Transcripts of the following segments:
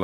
ఇవాళ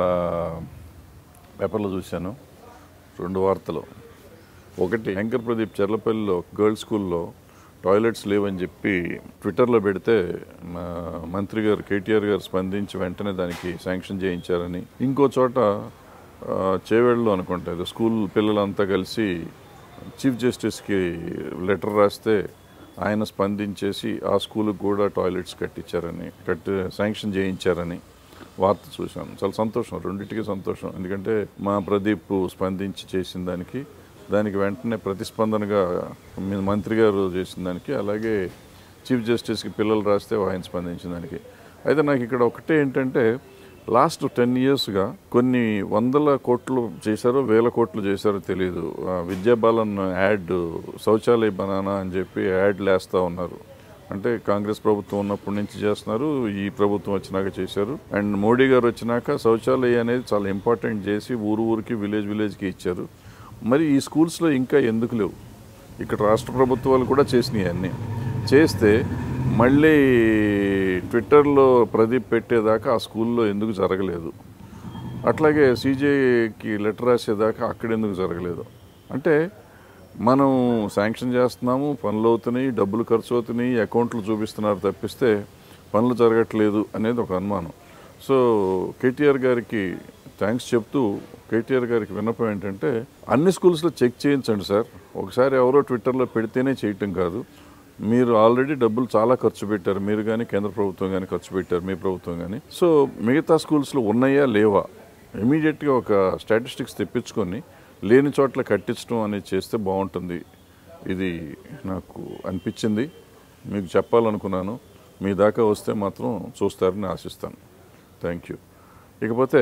పేపర్లో చూశాను రెండు వార్తలు ఒకటి శంకర్ ప్రదీప్ చెర్లపల్లిలో గర్ల్స్ స్కూల్లో టాయిలెట్స్ లేవని చెప్పి ట్విట్టర్లో పెడితే మా మంత్రి గారు కేటీఆర్ గారు స్పందించి వెంటనే దానికి శాంక్షన్ చేయించారని ఇంకో చోట ఆ, చేవేళ్ళలో అనుకుంటా ఏదో స్కూల్ పిల్లలంతా కలిసి చీఫ్ జస్టిస్కి లెటర్ రాస్తే ఆయన స్పందించేసి ఆ స్కూల్కి కూడా టాయిలెట్స్ కట్టించారని కట్టి శాంక్షన్ చేయించారని వార్త చూశాను చాలా సంతోషం రెండింటికి సంతోషం ఎందుకంటే మా ప్రదీప్ స్పందించి చేసిన దానికి దానికి వెంటనే ప్రతిస్పందనగా మీ మంత్రి గారు చేసిన దానికి అలాగే చీఫ్ జస్టిస్కి పిల్లలు రాస్తే ఆయన స్పందించిన దానికి అయితే నాకు ఇక్కడ ఒకటే ఏంటంటే లాస్ట్ టెన్ ఇయర్స్గా కొన్ని వందల కోట్లు చేశారో వేల కోట్లు చేశారో తెలియదు ఆ విద్యాబాలన్ యాడ్ శౌచాలయ బనానా అని చెప్పి యాడ్లు వేస్తూ ఉన్నారు అంటే కాంగ్రెస్ ప్రభుత్వం ఉన్నప్పటి నుంచి చేస్తున్నారు ఈ ప్రభుత్వం వచ్చినాక చేశారు అండ్ మోడీ గారు వచ్చినాక శౌచాలయ అనేది చాలా ఇంపార్టెంట్ చేసి ఊరు ఊరికి విలేజ్ విలేజ్కి ఇచ్చారు మరి ఈ స్కూల్స్లో ఇంకా ఎందుకు లేవు ఇక్కడ రాష్ట్ర ప్రభుత్వాలు కూడా చేసినాయి అన్నీ చేస్తే మళ్ళీ ట్విట్టర్లో ప్రదీప్ పెట్టేదాకా ఆ స్కూల్లో ఎందుకు జరగలేదు అట్లాగే సీజేకి లెటర్ రాసేదాకా అక్కడ ఎందుకు జరగలేదు అంటే మనం శాంక్షన్ చేస్తున్నాము పనులు అవుతున్నాయి డబ్బులు ఖర్చు అవుతున్నాయి అకౌంట్లు చూపిస్తున్నారు తప్పిస్తే పనులు జరగట్లేదు అనేది ఒక అనుమానం సో కేటీఆర్ గారికి థ్యాంక్స్ చెప్తూ కేటీఆర్ గారికి విన్నపం ఏంటంటే అన్ని స్కూల్స్లో చెక్ చేయించండి సార్ ఒకసారి ఎవరో ట్విట్టర్లో పెడితేనే చేయటం కాదు మీరు ఆల్రెడీ డబ్బులు చాలా ఖర్చు పెట్టారు మీరు కానీ కేంద్ర ప్రభుత్వం కానీ ఖర్చు పెట్టారు మీ ప్రభుత్వం కానీ సో మిగతా స్కూల్స్లో ఉన్నాయా లేవా ఇమీడియట్గా ఒక స్టాటిస్టిక్స్ తెప్పించుకొని లేని చోట్ల కట్టించడం అనేది చేస్తే బాగుంటుంది ఇది నాకు అనిపించింది మీకు చెప్పాలనుకున్నాను మీ దాకా వస్తే మాత్రం చూస్తారని ఆశిస్తాను థ్యాంక్ యూ ఇకపోతే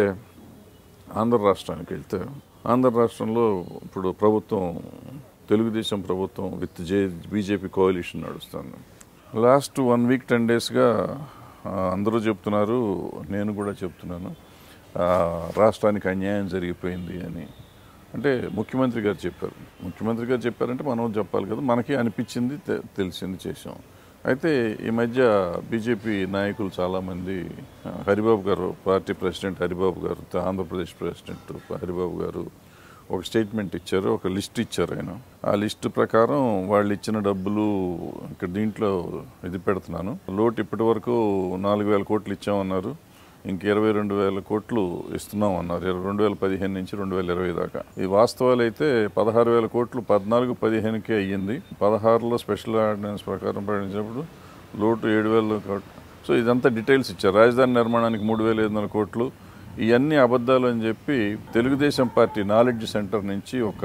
ఆంధ్ర రాష్ట్రానికి వెళ్తే ఆంధ్ర రాష్ట్రంలో ఇప్పుడు ప్రభుత్వం తెలుగుదేశం ప్రభుత్వం విత్ జే బీజేపీ కోalition నడుస్తుంది లాస్ట్ వన్ వీక్ టెన్ డేస్గా అందరూ చెప్తున్నారు నేను కూడా చెప్తున్నాను ఆ, రాష్ట్రానికి అన్యాయం జరిగిపోయింది అని అంటే ముఖ్యమంత్రి గారు చెప్పారు ముఖ్యమంత్రి గారు చెప్పారంటే మనం చెప్పాలి కదా మనకి అనిపించింది తె- తెలిసింది చేసాం అయితే ఈ మధ్య బీజేపీ నాయకులు చాలామంది ఆ, హరిబాబు గారు పార్టీ ప్రెసిడెంట్ హరిబాబు గారు ఆంధ్రప్రదేశ్ ప్రెసిడెంట్ హరిబాబు గారు ఒక స్టేట్మెంట్ ఇచ్చారు ఒక లిస్ట్ ఇచ్చారు ఆయన ఆ లిస్ట్ ప్రకారం వాళ్ళు ఇచ్చిన డబ్బులు ఇక్కడ దీంట్లో ఇది పెడుతున్నాను లోటు ఇప్పటి వరకు నాలుగు వేల కోట్లు ఇచ్చామన్నారు ఇంక ఇరవై రెండు వేల కోట్లు ఇస్తున్నాం అన్నారు ఇరవై రెండు వేల పదిహేను నుంచి రెండు వేల ఇరవై దాకా ఈ వాస్తవాలు అయితే పదహారు వేల కోట్లు పద్నాలుగు పదిహేనుకే అయ్యింది పదహారులో స్పెషల్ ఆర్డినెన్స్ ప్రకారం ప్రకటించినప్పుడు లోటు ఏడు వేల కోట్లు సో ఇదంతా డీటెయిల్స్ ఇచ్చారు రాజధాని నిర్మాణానికి మూడు వేల ఐదు వందల కోట్లు ఇవన్నీ అబద్ధాలు అని చెప్పి తెలుగుదేశం పార్టీ నాలెడ్జ్ సెంటర్ నుంచి ఒక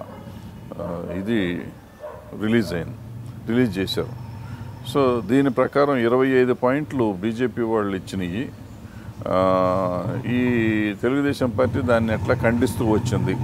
ఆ, ఇది రిలీజ్ అయింది రిలీజ్ చేశారు సో దీని ప్రకారం ఇరవై ఐదు పాయింట్లు బీజేపీ వాళ్ళు ఇచ్చినాయి ఆ, ఈ తెలుగుదేశం పార్టీ దాన్ని ఎట్లా ఖండిస్తూ వచ్చింది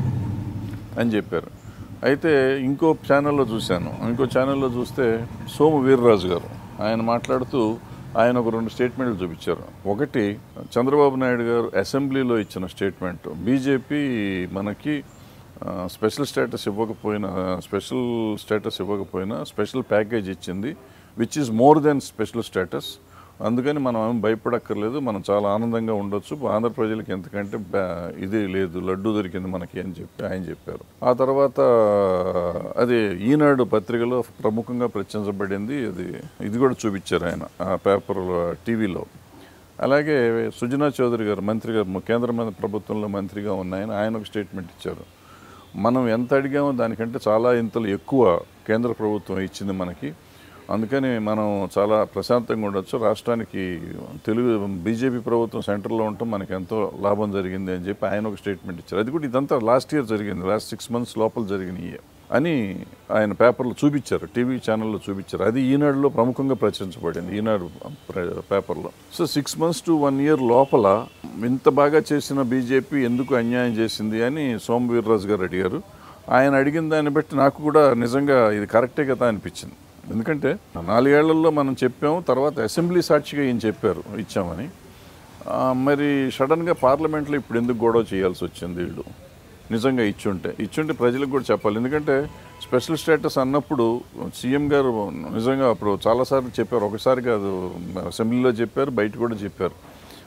అని చెప్పారు అయితే ఇంకో ఛానల్లో చూశాను ఇంకో ఛానల్లో చూస్తే సోము వీర్రాజు గారు ఆయన మాట్లాడుతూ ఆయన ఒక రెండు స్టేట్మెంట్లు చూపించారు ఒకటి చంద్రబాబు నాయుడు గారు అసెంబ్లీలో ఇచ్చిన స్టేట్మెంట్ బీజేపీ మనకి ఆ, స్పెషల్ స్టేటస్ ఇవ్వకపోయినా స్పెషల్ స్టేటస్ ఇవ్వకపోయినా స్పెషల్ ప్యాకేజ్ ఇచ్చింది which is more than special status అందుకని మనం ఏం భయపడక్కర్లేదు మనం చాలా ఆనందంగా ఉండొచ్చు ఆంధ్ర ప్రజలకి ఎంతకంటే బా- ఇది లేదు లడ్డు దొరికింది మనకి అని చెప్పి ఆయన చెప్పారు ఆ తర్వాత అది ఈనాడు పత్రికలో ప్రముఖంగా ప్రచురించబడింది అది ఇది కూడా చూపించారు ఆయన ఆ పేపర్ టీవీలో అలాగే సుజనా చౌదరి గారు మంత్రి గారు కేంద్ర మంత్రి ప్రభుత్వంలో మంత్రిగా ఉన్న ఆయన ఆయన ఒక స్టేట్మెంట్ ఇచ్చారు మనం ఎంత అడిగామో దానికంటే చాలా ఇంతలు ఎక్కువ కేంద్ర ప్రభుత్వం ఇచ్చింది మనకి అందుకని మనం చాలా ప్రశాంతంగా ఉండొచ్చు రాష్ట్రానికి తెలుగు బీజేపీ ప్రభుత్వం సెంటర్లో ఉండటం మనకి ఎంతో లాభం జరిగింది అని చెప్పి ఆయన ఒక స్టేట్మెంట్ ఇచ్చారు అది కూడా ఇదంతా లాస్ట్ ఇయర్ జరిగింది లాస్ట్ సిక్స్ మంత్స్ లోపల జరిగినాయి అని ఆయన పేపర్లో చూపించారు టీవీ ఛానల్లో చూపించారు అది ఈనాడులో ప్రముఖంగా ప్రచురించబడింది ఈనాడు ప్ర- పేపర్లో so six months to one year లోపల ఇంత బాగా చేసిన బీజేపీ ఎందుకు అన్యాయం చేసింది అని సోమ వీర్రాజు గారు అడిగారు ఆయన అడిగిన దాన్ని బట్టి నాకు కూడా నిజంగా ఇది కరెక్టే కదా అనిపించింది ఎందుకంటే నాలుగేళ్లలో మనం చెప్పాము తర్వాత అసెంబ్లీ సాక్షిగా ఈయన చెప్పారు ఇచ్చామని ఆ, మరి సడన్గా పార్లమెంట్లో ఇప్పుడు ఎందుకు గొడవ చేయాల్సి వచ్చింది వీళ్ళు నిజంగా ఇచ్చుంటే ఇచ్చుంటే ప్రజలకు కూడా చెప్పాలి ఎందుకంటే స్పెషల్ స్టేటస్ అన్నప్పుడు సీఎం గారు నిజంగా అప్పుడు చాలాసార్లు చెప్పారు ఒకసారి కాదు అసెంబ్లీలో చెప్పారు బయట కూడా చెప్పారు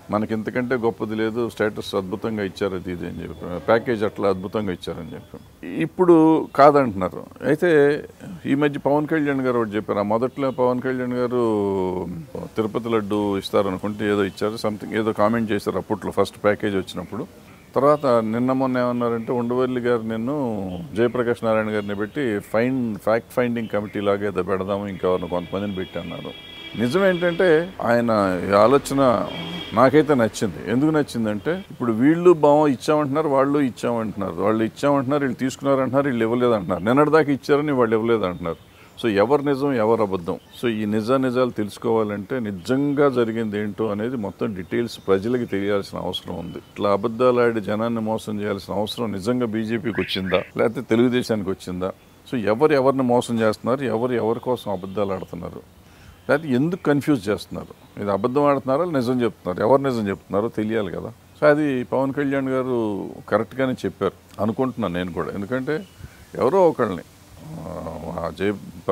మనకి ఇంతకంటే గొప్పది లేదు స్టేటస్ అద్భుతంగా ఇచ్చారు అది ఇది అని చెప్పి ప్యాకేజ్ అట్లా అద్భుతంగా ఇచ్చారని చెప్పి ఇప్పుడు కాదంటున్నారు అయితే ఈ మధ్య పవన్ కళ్యాణ్ గారు ఒకటి చెప్పారు ఆ మొదట్లో పవన్ కళ్యాణ్ గారు తిరుపతి లడ్డు ఇస్తారనుకుంటే ఏదో ఇచ్చారు సంథింగ్ ఏదో కామెంట్ చేశారు అప్పట్లో ఫస్ట్ ప్యాకేజ్ వచ్చినప్పుడు తర్వాత నిన్న మొన్న ఏమన్నారంటే ఉండవల్లి గారు నిన్ను జయప్రకాష్ నారాయణ గారిని పెట్టి ఫైన్ ఫ్యాక్ట్ ఫైండింగ్ కమిటీ లాగా ఏదో పెడదాము ఇంకెవరిని కొంతమందిని పెట్టి అన్నారు నిజం ఏంటంటే ఆయన ఈ ఆలోచన నాకైతే నచ్చింది ఎందుకు నచ్చిందంటే ఇప్పుడు వీళ్ళు బావ ఇచ్చామంటున్నారు వాళ్ళు ఇచ్చామంటున్నారు వాళ్ళు ఇచ్చామంటున్నారు వీళ్ళు తీసుకున్నారంటున్నారు వీళ్ళు ఇవ్వలేదంటున్నారు నిన్నటిదాకా ఇచ్చారని వాళ్ళు ఇవ్వలేదంటున్నారు సో ఎవరు నిజం ఎవరు అబద్ధం సో ఈ నిజ నిజాలు తెలుసుకోవాలంటే నిజంగా జరిగింది ఏంటో అనేది మొత్తం డీటెయిల్స్ ప్రజలకి తెలియాల్సిన అవసరం ఉంది ఇట్లా అబద్ధాలు ఆడి జనాన్ని మోసం చేయాల్సిన అవసరం నిజంగా బీజేపీకి వచ్చిందా లేకపోతే తెలుగుదేశానికి వచ్చిందా సో ఎవరు ఎవరిని మోసం చేస్తున్నారు ఎవరు ఎవరి కోసం అబద్ధాలు ఆడుతున్నారు లేకపోతే ఎందుకు కన్ఫ్యూజ్ చేస్తున్నారు ఇది అబద్ధం ఆడుతున్నారా నిజం చెప్తున్నారు ఎవరు నిజం చెప్తున్నారో తెలియాలి కదా సో అది పవన్ కళ్యాణ్ గారు కరెక్ట్గానే చెప్పారు అనుకుంటున్నాను నేను కూడా ఎందుకంటే ఎవరో ఒకళ్ళని ఆ జయ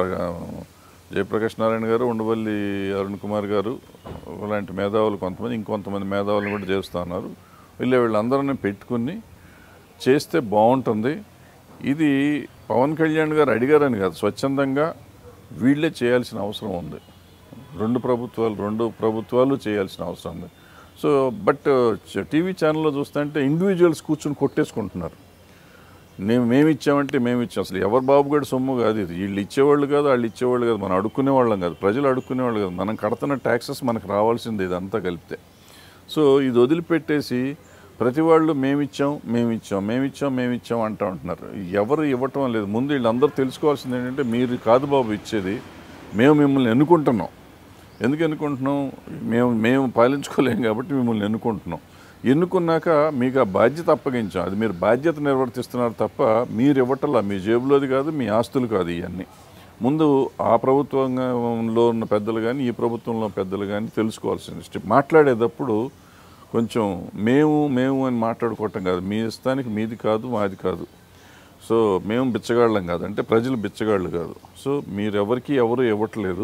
జయప్రకాష్ నారాయణ గారు ఉండవల్లి అరుణ్ కుమార్ గారు ఇలాంటి మేధావులు కొంతమంది ఇంకొంతమంది మేధావులను కూడా చేస్తూ ఉన్నారు వీళ్ళ వీళ్ళందరినీ పెట్టుకుని చేస్తే బాగుంటుంది ఇది పవన్ కళ్యాణ్ గారు అడిగారని కాదు స్వచ్ఛందంగా వీళ్ళే చేయాల్సిన అవసరం ఉంది రెండు ప్రభుత్వాలు రెండు ప్రభుత్వాలు చేయాల్సిన అవసరం ఉంది సో బట్ టీవీ ఛానల్లో చూస్తుంటే ఇండివిజువల్స్ కూర్చొని కొట్టేసుకుంటున్నారు నేను మేము ఇచ్చామంటే మేము ఇచ్చాం అసలు ఎవరు బాబుగడి సొమ్ము కాదు ఇది వీళ్ళు ఇచ్చేవాళ్ళు కాదు వాళ్ళు ఇచ్చేవాళ్ళు కాదు మనం అడుక్కునే వాళ్ళం కాదు ప్రజలు అడుక్కునే వాళ్ళు కాదు మనం కడుతున్న ట్యాక్సెస్ మనకు రావాల్సింది ఇదంతా కలిపితే సో ఇది వదిలిపెట్టేసి ప్రతి వాళ్ళు మేమిచ్చాం మేమిచ్చాం మేమిచ్చాం మేమిచ్చాం అంటూ ఉంటున్నారు ఎవరు ఇవ్వటం లేదు ముందు వీళ్ళందరూ తెలుసుకోవాల్సింది ఏంటంటే మీరు కాదు బాబు ఇచ్చేది మేము మిమ్మల్ని ఎన్నుకుంటున్నాం ఎందుకు ఎన్నుకుంటున్నాం మేము మేము పాలించుకోలేం కాబట్టి మిమ్మల్ని ఎన్నుకుంటున్నాం ఎన్నుకున్నాక మీకు ఆ బాధ్యత అప్పగించాం అది మీరు బాధ్యత నిర్వర్తిస్తున్నారు తప్ప మీరు ఇవ్వటల్లా మీ జేబులోది కాదు మీ ఆస్తులు కాదు ఇవన్నీ ముందు ఆ ప్రభుత్వంలో ఉన్న పెద్దలు కానీ ఈ ప్రభుత్వంలో పెద్దలు కానీ తెలుసుకోవాల్సింది స్టెప్ మాట్లాడేటప్పుడు కొంచెం మేము మేము అని మాట్లాడుకోవటం కాదు మీ ఇస్తానికి మీది కాదు మాది కాదు సో మేము బిచ్చగాళ్ళం కాదు అంటే ప్రజలు బిచ్చగాళ్ళు కాదు సో మీరెవరికి ఎవరు ఇవ్వట్లేదు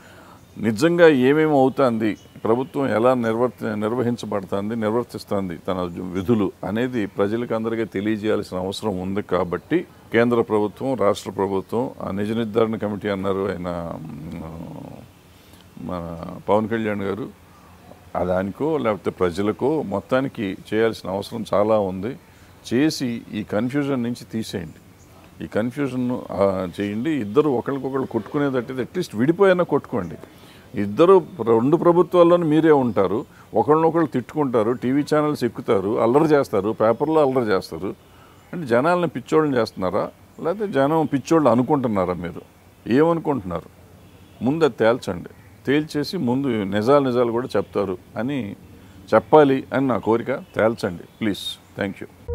నిజంగా ఏమేమి అవుతుంది ప్రభుత్వం ఎలా నిర్వర్తి నిర్వహించబడుతుంది నిర్వర్తిస్తుంది తన విధులు అనేది ప్రజలకు అందరికీ తెలియజేయాల్సిన అవసరం ఉంది కాబట్టి కేంద్ర ప్రభుత్వం రాష్ట్ర ప్రభుత్వం ఆ నిజ నిర్ధారణ కమిటీ అన్నారు ఆయన మ్, మన పవన్ కళ్యాణ్ గారు ఆ దానికో లేకపోతే ప్రజలకో మొత్తానికి చేయాల్సిన అవసరం చాలా ఉంది చేసి ఈ కన్ఫ్యూజన్ నుంచి తీసేయండి ఈ కన్ఫ్యూజన్ చేయండి ఇద్దరు ఒకరికొకరు కొట్టుకునేటట్టయితే అట్లీస్ట్ విడిపోయినా కొట్టుకోండి ఇద్దరు రెండు ప్రభుత్వాల్లోనూ మీరే ఉంటారు ఒకరినొకరు తిట్టుకుంటారు టీవీ ఛానల్స్ ఎక్కుతారు అల్లరి చేస్తారు పేపర్లో అల్లరి చేస్తారు అంటే జనాలను పిచ్చోళ్ళని చేస్తున్నారా లేకపోతే జనం పిచ్చోళ్ళు అనుకుంటున్నారా మీరు ఏమనుకుంటున్నారు ముందు అది తేల్చండి తేల్చేసి ముందు నిజాలు నిజాలు కూడా చెప్తారు అని చెప్పాలి అని నా కోరిక తేల్చండి ప్లీజ్ థ్యాంక్ యూ